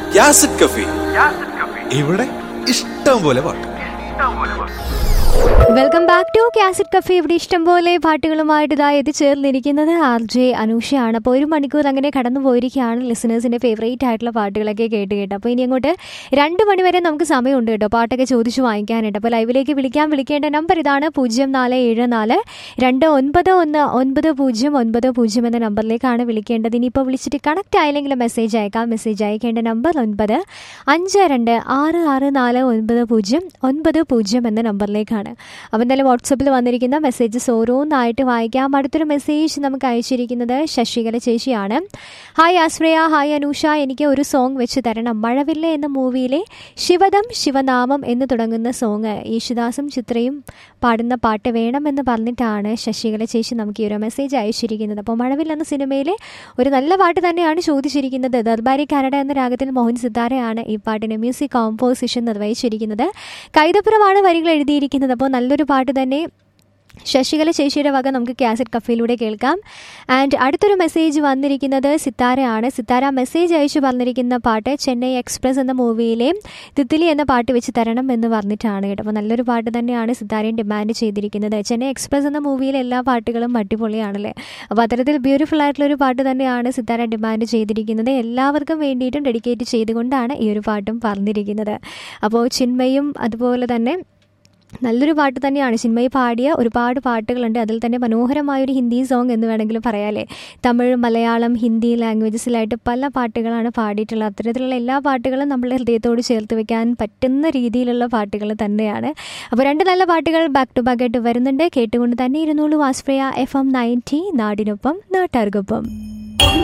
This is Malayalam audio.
യാസിഡ് കഫി ഇവിടെ ഇഷ്ടം പോലെ പാട്ട് welcome back to cassette cafe ഇവിടെ ഇഷ്ടംപോലെ പാട്ടുകളുമായിട്ട് ഇതാ എത്തിച്ചേർന്നിരിക്കുന്നത് ആർ ജെ അനൂഷയാണ് അപ്പോൾ ഒരു മണിക്കൂർ അങ്ങനെ കടന്നു പോയിരിക്കുകയാണ് ലിസണേഴ്സിൻ്റെ ഫേവറേറ്റ് ആയിട്ടുള്ള പാട്ടുകളൊക്കെ കേട്ട് കേട്ട് അപ്പോൾ ഇനി അങ്ങോട്ട് രണ്ട് മണി വരെ നമുക്ക് സമയമുണ്ട് കേട്ടോ പാട്ടൊക്കെ ചോദിച്ചു വാങ്ങിക്കാനായിട്ട് അപ്പോൾ ലൈവിലേക്ക് വിളിക്കാൻ വിളിക്കേണ്ട നമ്പർ ഇതാണ് പൂജ്യം നാല് ഏഴ് നാല് രണ്ട് ഒൻപത് ഒന്ന് ഒൻപത് പൂജ്യം ഒൻപത് പൂജ്യം എന്ന നമ്പറിലേക്കാണ് വിളിക്കേണ്ടത് ഇനിയിപ്പോൾ വിളിച്ചിട്ട് കണക്ട് ആയില്ലെങ്കിൽ മെസ്സേജ് അയക്കാം മെസ്സേജ് അയക്കേണ്ട നമ്പർ ഒൻപത് അഞ്ച് രണ്ട് ആറ് ആറ് നാല് ഒൻപത് പൂജ്യം ഒൻപത് പൂജ്യം എന്ന നമ്പറിലേക്കാണ് അപ്പോൾ എന്തായാലും വാട്സപ്പിൽ വന്നിരിക്കുന്ന മെസ്സേജസ് ഓരോന്നായിട്ട് വായിക്കാം അടുത്തൊരു മെസ്സേജ് നമുക്ക് അയച്ചിരിക്കുന്നത് ശശികല ചേച്ചിയാണ് ഹായ് ആശ്രയ ഹായ് അനൂഷ എനിക്ക് ഒരു സോങ് വെച്ച് തരണം മഴവില്ല എന്ന മൂവിയിലെ ശിവദം ശിവനാമം എന്ന് തുടങ്ങുന്ന സോങ് യേശുദാസും ചിത്രയും പാടുന്ന പാട്ട് വേണമെന്ന് പറഞ്ഞിട്ടാണ് ശശികല ചേച്ചി നമുക്ക് ഈ ഒരു മെസ്സേജ് അയച്ചിരിക്കുന്നത് അപ്പോൾ മഴവില്ല എന്ന സിനിമയിലെ ഒരു നല്ല പാട്ട് തന്നെയാണ് ചോദിച്ചിരിക്കുന്നത് ദർബാരി കരട എന്ന രാഗത്തിൽ മോഹൻ സിത്താരയാണ് ഈ പാട്ടിന് മ്യൂസിക് കോമ്പോസിഷൻ നിർവഹിച്ചിരിക്കുന്നത് കൈതപ്പുറമാണ് വരികൾ എഴുതിയിരിക്കുന്നത് അപ്പോൾ നല്ലൊരു പാട്ട് തന്നെ ശശികല ചേച്ചിയുടെ വക നമുക്ക് കാസറ്റ് കഫയിലൂടെ കേൾക്കാം ആൻഡ് അടുത്തൊരു മെസ്സേജ് വന്നിരിക്കുന്നത് സിത്താരയാണ് സിത്താര മെസ്സേജ് അയച്ചു പറഞ്ഞിരിക്കുന്ന പാട്ട് ചെന്നൈ എക്സ്പ്രസ് എന്ന മൂവിയിലെ തിത്തിലി എന്ന പാട്ട് വെച്ച് തരണം എന്ന് പറഞ്ഞിട്ടാണ് കേട്ടോ അപ്പോൾ നല്ലൊരു പാട്ട് തന്നെയാണ് സിത്താരയും ഡിമാൻഡ് ചെയ്തിരിക്കുന്നത് ചെന്നൈ എക്സ്പ്രസ് എന്ന മൂവിയിലെ എല്ലാ പാട്ടുകളും അടിപൊളിയാണല്ലേ അപ്പോൾ അത്തരത്തിൽ ബ്യൂട്ടിഫുൾ ആയിട്ടുള്ള ഒരു പാട്ട് തന്നെയാണ് സിത്താര ഡിമാൻഡ് ചെയ്തിരിക്കുന്നത് എല്ലാവർക്കും വേണ്ടിയിട്ടും ഡെഡിക്കേറ്റ് ചെയ്തുകൊണ്ടാണ് ഈ ഒരു പാട്ടും പറഞ്ഞിരിക്കുന്നത് അപ്പോൾ ചിന്മയും അതുപോലെ തന്നെ നല്ലൊരു പാട്ട് തന്നെയാണ് ചിന്മയി പാടിയ ഒരുപാട് പാട്ടുകളുണ്ട് അതിൽ തന്നെ മനോഹരമായൊരു ഹിന്ദി സോങ് എന്ന് വേണമെങ്കിൽ പറയാലേ തമിഴ് മലയാളം ഹിന്ദി ലാംഗ്വേജസിലായിട്ട് പല പാട്ടുകളാണ് പാടിയിട്ടുള്ളത് അത്തരത്തിലുള്ള എല്ലാ പാട്ടുകളും നമ്മുടെ ഹൃദയത്തോട് ചേർത്ത് വെക്കാൻ പറ്റുന്ന രീതിയിലുള്ള പാട്ടുകൾ തന്നെയാണ് അപ്പോൾ രണ്ട് നല്ല പാട്ടുകൾ ബാക്ക് ടു ബാക്ക് ആയിട്ട് വരുന്നുണ്ട് കേട്ടുകൊണ്ട് തന്നെ ഇരുന്നോളൂ വാസ്പ്രിയ എഫ് എം നയൻറ്റി നാടിനൊപ്പം നാട്ടാർക്കൊപ്പം